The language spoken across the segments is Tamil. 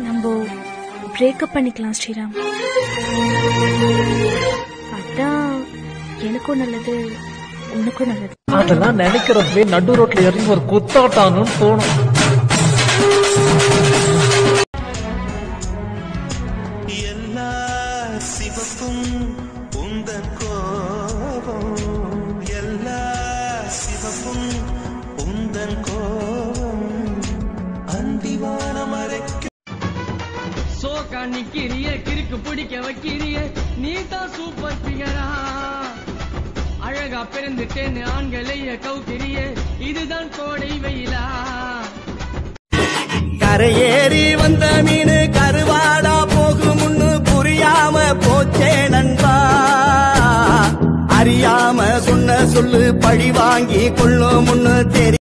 நம்ம பிரேக்கப் பண்ணிக்கலாம் ஸ்ரீராம் அதான் எனக்கும் நல்லது உனக்கும் நல்லது அதெல்லாம் நினைக்கிறப்பவே நடு ரோட்ல இறங்கி ஒரு குத்தாட்டான்னு தோணும் எல்லா சிவப்பும் உந்தன் கோபம் எல்லா சிவப்பும் உந்தன் கோபம் அந்திவானம் அரைக்க சோக்கா நிக்கிறிய கிறுக்கு பிடிக்க வைக்கிறிய நீ தான் சூப்பர் பிகரா அழகா பிறந்துட்டேன்னு ஆண்களைய கவுக்கிறிய இதுதான் கோடை வெயிலா கரையேறி வந்த மீனு கருவாடா போகும்னு புரியாம போச்சே நண்பா அறியாம சொன்ன சொல்லு பழி வாங்கி கொள்ளும் முன்னு தெரி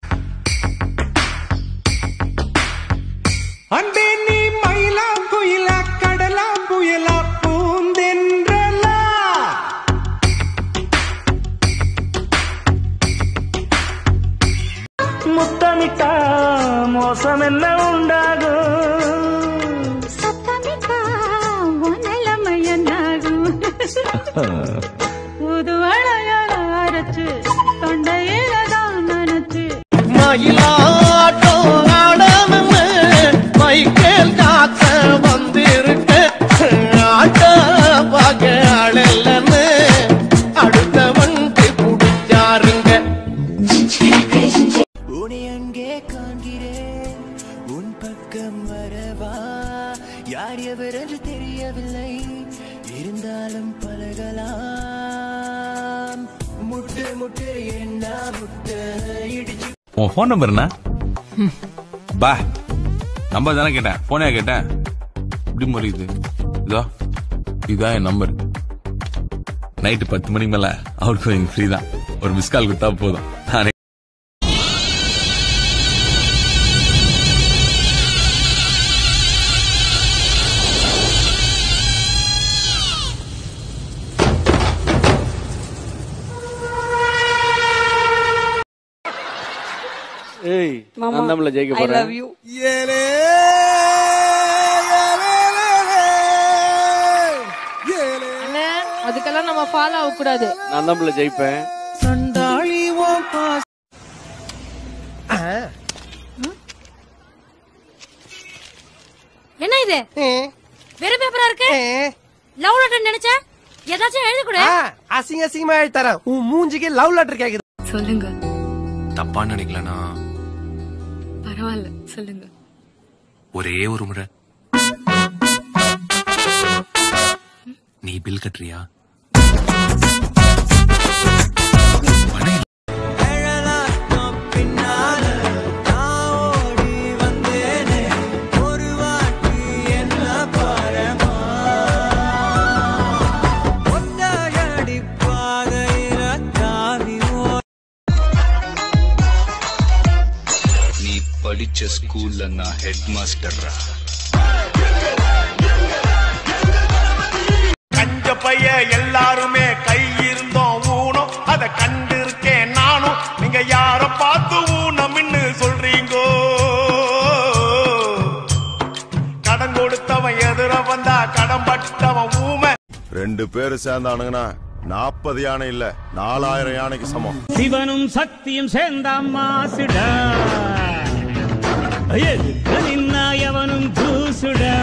அன்பே நீ மயிலா குயிலா கடலா புயலா பூந்தென்றலா முத்தமிட்டா மோசம் என்ன உண்டாகும் சத்தமிட்டா உனலமையனாகும் புது அடையாள அரைச்சு தொண்டையில தான் நினைச்சு மயிலாட்டம் ஆடாமன்னு மைக்கேல் காத்த வந்திருக்க ஆட்ட பார்க்க ஆளல்லன்னு அடுத்தவன்ட்டு புடிச்சாருங்க உன்னை அங்கே காண்கிறேன் உன் பக்கம் வரவா யார் எவர் என்று தெரியவில்லை இருந்தாலும் பழகலாம் முட்டு முட்டு என்ன முட்டு இடிச்சு உன் ஃபோன் நம்பர் என்ன பா நம்பர் தானே கேட்டேன் போனே கேட்டேன் இப்படி முறையுது இதோ இதுதான் என் நம்பர் நைட்டு பத்து மணிக்கு மேல அவுட் கோயிங் ஃப்ரீ தான் ஒரு மிஸ் கால் கொடுத்தா போதும் நானே ஏய் நான் நம்மள ஜெயிக்க போறேன் ஏலே அதுக்கெல்லாம் நம்ம ஃபாலோ ஆக கூடாது நான் நம்மள ஜெயிப்பேன் என்ன இது வெறும் பேப்பரா இருக்கு லவ் லெட்டர் நினைச்சா ஏதாச்சும் எழுதி கொடு அசிங்க அசிங்கமா தரேன் உன் மூஞ்சிக்கு லவ் லெட்டர் கேக்குது சொல்லுங்க தப்பா நினைக்கலனா பரவாயில்ல சொல்லுங்க ஒரே ஒரு முறை நீ பில் கட்டுறியா பின்னால நான் ஓடி வந்தேனே ஒரு வாட்டி என்ன பாரமா ஒத்தையடி பாதையில தாவி நீ படிச்ச ஸ்கூல்ல நான் ஹெட் மாஸ்டர்ரா கஞ்ச பைய எல்லாருமே கை இருந்தோம் ஊனம் அத கண்டிருக்கேன் நானும் நீங்க யார பார்த்து ஊனம்னு சொல்றீங்கோ கடன் கொடுத்தவன் எதிர வந்தா கடன் பட்டவன் ஊமை ரெண்டு பேரும் சேர்ந்தானுங்கன்னா நாற்பது யானை இல்ல நாலாயிரம் யானைக்கு சமம் சிவனும் சக்தியும் சேர்ந்த மாசுடா நின்னா எவனும் தூசுடா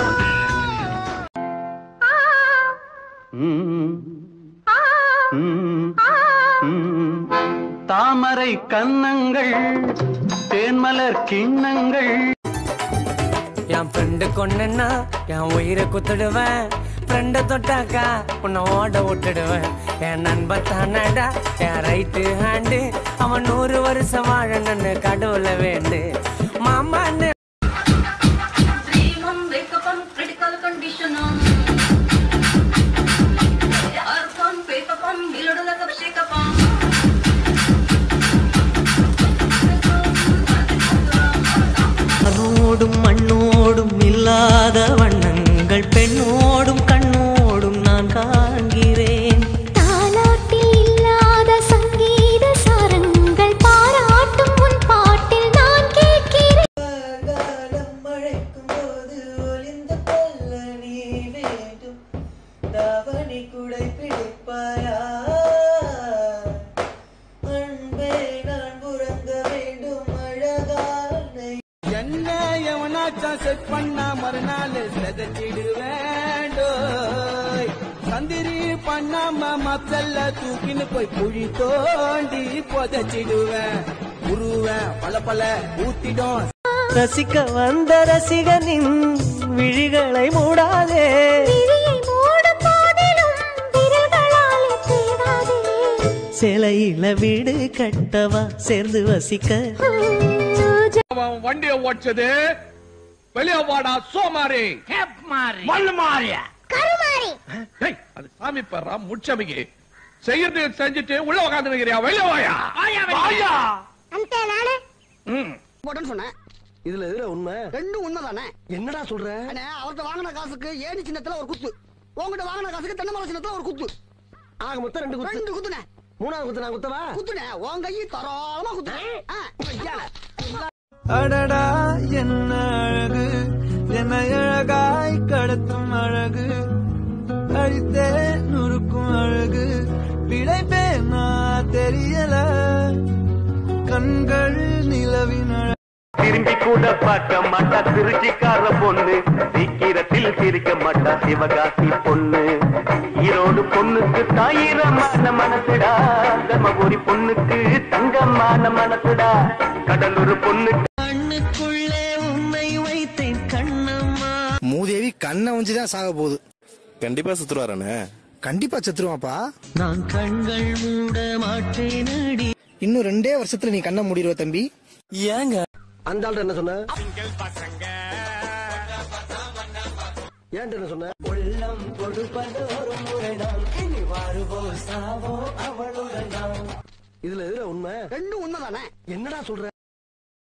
தாமரை கன்னங்கள் தேன்மலர் கிண்ணங்கள் என் ஃப்ரெண்டு கொண்டனா என் உயிரை குத்துடுவேன் ஃப்ரெண்ட தொட்டாக்கா உன்னை ஓட விட்டுடுவேன் என் நண்பன் தானடா என் ரைட்டு ஹேண்டு அவன் நூறு வருஷம் வாழணும்னு கடவுள வேண்டு மாமான்னு மண்ணோடும் மண்ணோடும் இல்லாத வண்ணங்கள் பெண்ணோடும் கண்ணோடும் நான் காண்கிறேன் தாலாட்டில் இல்லாத சங்கீத சாரங்கள் பாராட்டும் உன் பாட்டில் நான் கேட்கிறேன் செட் பண்ணா மறுநாள் செதச்சிடுவேன் டோய். சந்திரி பண்ணாம மத்தல்ல தூக்கின்னு போய் குழி தோண்டி புதைச்சிடுவேன் உருவேன் பல பல ஊத்திடும் ரசிக்க வந்த ரசிகனின் விழிகளை மூடாதே விழியை மூடும் போதிலும் விரல்களாலே தேடாதே சிலையில வீடு கட்டவா சேர்ந்து வசிக்க அவன் வண்டிய ஓடிச்சது வெளியே வாடா சோமாரி மண்ணு மாறியா கருமாறி டேய், அது சாமி பெறா முச்சமிக்கு செய்யறது செஞ்சுட்டு உள்ள உட்காந்து நிக்கிறியா வெளிய வாயா வாயா அந்த நானே ம். போட்டேன்னு சொன்னேன் இதுல எதுல உண்மை ரெண்டும் உண்மைதானே என்னடா சொல்ற அவர்கிட்ட வாங்கின காசுக்கு ஏணி சின்னத்துல ஒரு குத்து உங்ககிட்ட வாங்கின காசுக்கு தென்னை மரம் சின்னத்துல ஒரு குத்து ஆக மொத்தம் ரெண்டு குத்து ரெண்டு குத்துனே மூணாவது குத்து நான் குத்தவா குத்துனே உன் கையை தரோளமா குத்துனேன் அடடா என்ன அழகு என்ன அழகாய் கடத்தும் அழகு அழித்தே நுறுக்கும் அழகு பிழைப்பேனா தெரியல கண்கள் நிலவின் அழகு திரும்பி கூட பார்க்க மாட்டா திருச்சிக்கார பொண்ணு சீக்கிரத்தில் சிரிக்க மாட்டா சிவகாசி பொண்ணு ஈரோடு பொண்ணுக்கு தாயிரமான மனசுடா தர்மபுரி பொண்ணுக்கு தங்கமான மனசுடா கடலூர் பொண்ணுக்கு கண்ணுக்குள்ளே உன்னை வைத்தேன் கண்ணம்மா மூதேவி கண்ணை வஞ்சுதான் சாக போகுது கண்டிப்பா சுத்துருவாரானே கண்டிப்பா செத்துருவாப்பா நான் கண்கள் மூட மாட்டேன் அடி இன்னும் ரெண்டே வருஷத்துல நீ கண்ணை மூடிடுவ தம்பி ஏங்க அந்த ஆள்கிட்ட என்ன சொன்ன ஏன்ட்ட என்ன சொன்ன உள்ளம் கொடுப்பது ஒரு முறைதான் இனி வாருவோ சாவோ அவளுடன் தான் இதுல எதுல உண்மை ரெண்டும் உண்மைதானே என்னடா சொல்ற